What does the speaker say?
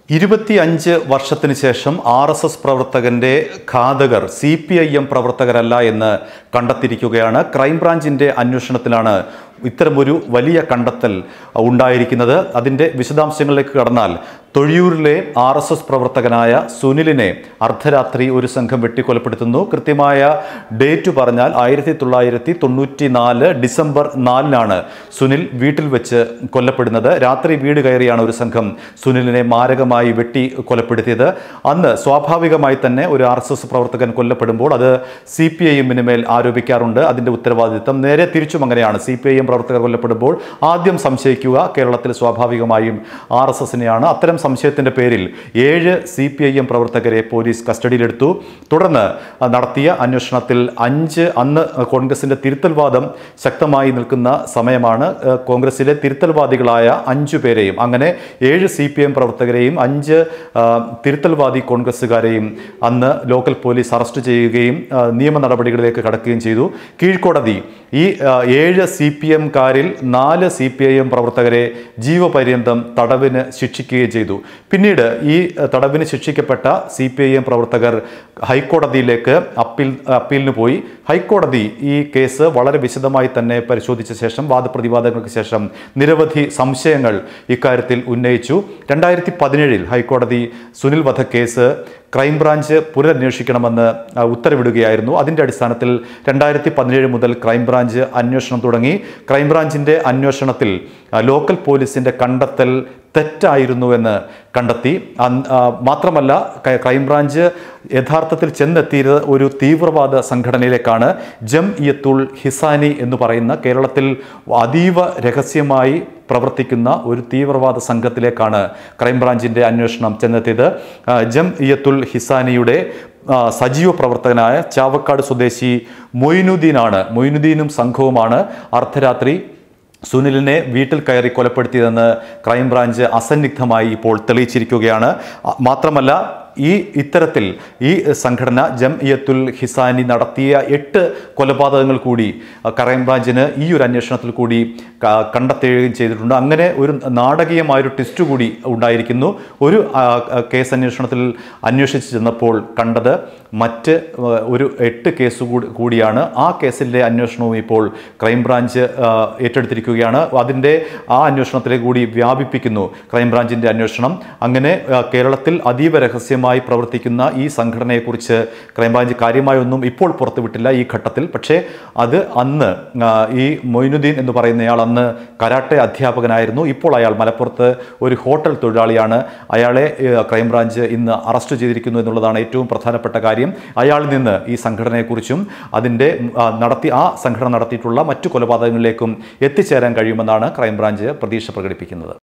ഇരുപത്തിയഞ്ച് വർഷത്തിന് ശേഷം ആർ എസ് എസ് പ്രവർത്തകന്റെ ഘാതകർ സി പി ഐ എം പ്രവർത്തകരല്ല എന്ന് കണ്ടെത്തിയിരിക്കുകയാണ് ക്രൈംബ്രാഞ്ചിന്റെ അന്വേഷണത്തിലാണ് ഇത്തരമൊരു വലിയ കണ്ടെത്തൽ ഉണ്ടായിരിക്കുന്നത് അതിൻ്റെ വിശദാംശങ്ങളിലേക്ക് കടന്നാൽ തൊഴിയൂരിലെ ആർ എസ് എസ് പ്രവർത്തകനായ സുനിലിനെ അർദ്ധരാത്രി ഒരു സംഘം വെട്ടിക്കൊലപ്പെടുത്തുന്നു കൃത്യമായ ഡേറ്റ് പറഞ്ഞാൽ ആയിരത്തി തൊള്ളായിരത്തി തൊണ്ണൂറ്റി നാല് ഡിസംബർ നാലിനാണ് സുനിൽ വീട്ടിൽ വെച്ച് കൊല്ലപ്പെടുന്നത് രാത്രി വീട് കയറിയാണ് ഒരു സംഘം സുനിലിനെ മാരകമായി വെട്ടി കൊലപ്പെടുത്തിയത് അന്ന് സ്വാഭാവികമായി തന്നെ ഒരു ആർ എസ് എസ് പ്രവർത്തകൻ കൊല്ലപ്പെടുമ്പോൾ അത് സി പി ഐ എമ്മിന് മേൽ ആരോപിക്കാറുണ്ട് അതിൻ്റെ ഉത്തരവാദിത്തം നേരെ തിരിച്ചും അങ്ങനെയാണ് സി പി ഐ എം പ്രവർത്തകർ കൊല്ലപ്പെടുമ്പോൾ ആദ്യം സംശയിക്കുക കേരളത്തിൽ സ്വാഭാവികമായും ആർ എസ് എസിനെയാണ് അത്തരം സംശയത്തിൻ്റെ പേരിൽ ഏഴ് സി പി ഐ എം പ്രവർത്തകരെ പോലീസ് കസ്റ്റഡിയിലെടുത്തു തുടർന്ന് നടത്തിയ അന്വേഷണത്തിൽ അഞ്ച് അന്ന് കോൺഗ്രസിൻ്റെ തിരുത്തൽവാദം ശക്തമായി നിൽക്കുന്ന സമയമാണ് ഏഹ്, കോൺഗ്രസിലെ തിരുത്തൽവാദികളായ അഞ്ചു പേരെയും അങ്ങനെ ഏഴ് സി പി എം പ്രവർത്തകരെയും അഞ്ച് ആ, തിരുത്തൽവാദി കോൺഗ്രസ്സുകാരെയും അന്ന് ലോക്കൽ പോലീസ് അറസ്റ്റ് ചെയ്യുകയും ആ, നിയമ നടപടികളിലേക്ക് കടക്കുകയും ചെയ്തു കീഴ്ക്കോടതി ഈ ആ, ഏഴ് സി പി എംകാരിൽ നാല് സി പി ഐ എം പ്രവർത്തകരെ ജീവപര്യന്തം തടവിന് ശിക്ഷിക്കുകയും ചെയ്തു പിന്നീട് ഈ ആ, തടവിന് ശിക്ഷിക്കപ്പെട്ട സി പി ഐ എം പ്രവർത്തകർ ഹൈക്കോടതിയിലേക്ക് അപ്പീൽ അപ്പീലിന് പോയി ഹൈക്കോടതി ഈ കേസ് വളരെ വിശദമായി തന്നെ പരിശോധിച്ച ശേഷം വാദപ്രതിവാദങ്ങൾക്ക് ശേഷം നിരവധി സംശയങ്ങൾ ഇക്കാര്യത്തിൽ ഉന്നയിച്ചു രണ്ടായിരത്തി പതിനേഴിൽ ഹൈക്കോടതി സുനിൽ വധക്കേസ് ക്രൈംബ്രാഞ്ച് പുനരന്വേഷിക്കണമെന്ന് ആ, ഉത്തരവിടുകയായിരുന്നു അതിൻ്റെ അടിസ്ഥാനത്തിൽ രണ്ടായിരത്തി പതിനേഴ് മുതൽ ക്രൈംബ്രാഞ്ച് അന്വേഷണം തുടങ്ങി ക്രൈംബ്രാഞ്ചിൻ്റെ അന്വേഷണത്തിൽ ആ, ലോക്കൽ പോലീസിൻ്റെ കണ്ടെത്തൽ തെറ്റായിരുന്നുവെന്ന് കണ്ടെത്തി അന്ന് ആ, മാത്രമല്ല ക- ക്രൈംബ്രാഞ്ച് യഥാർത്ഥത്തിൽ ചെന്നെത്തിയത് ഒരു തീവ്രവാദ സംഘടനയിലേക്കാണ് ജം ഇയത്തുൾ ഹിസാനി എന്ന് പറയുന്ന കേരളത്തിൽ അതീവ രഹസ്യമായി പ്രവർത്തിക്കുന്ന ഒരു തീവ്രവാദ സംഘത്തിലേക്കാണ് ക്രൈംബ്രാഞ്ചിൻ്റെ അന്വേഷണം ചെന്നെത്തിയത് ആ, ജം ഇയത്തുൽ ഹിസാനിയുടെ ആ, സജീവ പ്രവർത്തകനായ ചാവക്കാട് സ്വദേശി മൊയിനുദ്ദീനാണ് മൊയിനുദ്ദീനും സംഘവുമാണ് അർദ്ധരാത്രി സുനിലിനെ വീട്ടിൽ കയറി കൊലപ്പെടുത്തിയതെന്ന് ക്രൈംബ്രാഞ്ച് അസന്നിഗ്ധമായി ഇപ്പോൾ തെളിയിച്ചിരിക്കുകയാണ് അ- മാത്രമല്ല ഈ ഇത്തരത്തിൽ ഈ സംഘടന ജം ഇയത്തുൽ ഹിസാനി നടത്തിയ എട്ട് കൊലപാതകങ്ങൾ കൂടി അ, ക്രൈംബ്രാഞ്ചിന് ഈ ഒരു അന്വേഷണത്തിൽ കൂടി ക- കണ്ടെത്തുകയും ചെയ്തിട്ടുണ്ട് അങ്ങനെ ഒരു നാടകീയമായൊരു ട്വിസ്റ്റ് കൂടി ഉണ്ടായിരിക്കുന്നു ഒരു ആ, ആ, കേസ് അന്വേഷണത്തിൽ അന്വേഷിച്ച് ചെന്നപ്പോൾ കണ്ടത് മറ്റ് ആ, ഒരു എട്ട് കേസ് കൂടി കൂടിയാണ് ആ കേസിലെ അന്വേഷണവും ഇപ്പോൾ ക്രൈംബ്രാഞ്ച് ആ, ഏറ്റെടുത്തിരിക്കുകയാണ് അതിൻ്റെ ആ അന്വേഷണത്തിലേക്ക് കൂടി വ്യാപിപ്പിക്കുന്നു ക്രൈംബ്രാഞ്ചിൻ്റെ അന്വേഷണം അങ്ങനെ ആ, കേരളത്തിൽ അതീവ രഹസ്യമായി പ്രവർത്തിക്കുന്ന ഈ സംഘടനയെക്കുറിച്ച് ക്രൈംബ്രാഞ്ച് കാര്യമായൊന്നും ഇപ്പോൾ പുറത്തുവിട്ടില്ല ഈ ഘട്ടത്തിൽ പക്ഷേ അത് അന്ന് ആ, ഈ മൊയിനുദ്ദീൻ എന്ന് പറയുന്നയാൾ അന്ന് കരാട്ടെ അധ്യാപകനായിരുന്നു ഇപ്പോൾ അയാൾ മലപ്പുറത്ത് ഒരു ഹോട്ടൽ തൊഴിലാളിയാണ് അയാളെ ഏ, ക്രൈംബ്രാഞ്ച് ഇന്ന് അറസ്റ്റ് ചെയ്തിരിക്കുന്നു എന്നുള്ളതാണ് ഏറ്റവും പ്രധാനപ്പെട്ട കാര്യം അയാളിൽ നിന്ന് ഈ സംഘടനയെക്കുറിച്ചും അതിൻ്റെ ആ, നടത്തി ആ സംഘടന നടത്തിയിട്ടുള്ള മറ്റു കൊലപാതകങ്ങളിലേക്കും എത്തിച്ചേരാൻ കഴിയുമെന്നാണ് ക്രൈംബ്രാഞ്ച് പ്രതീക്ഷ പ്രകടിപ്പിക്കുന്നത്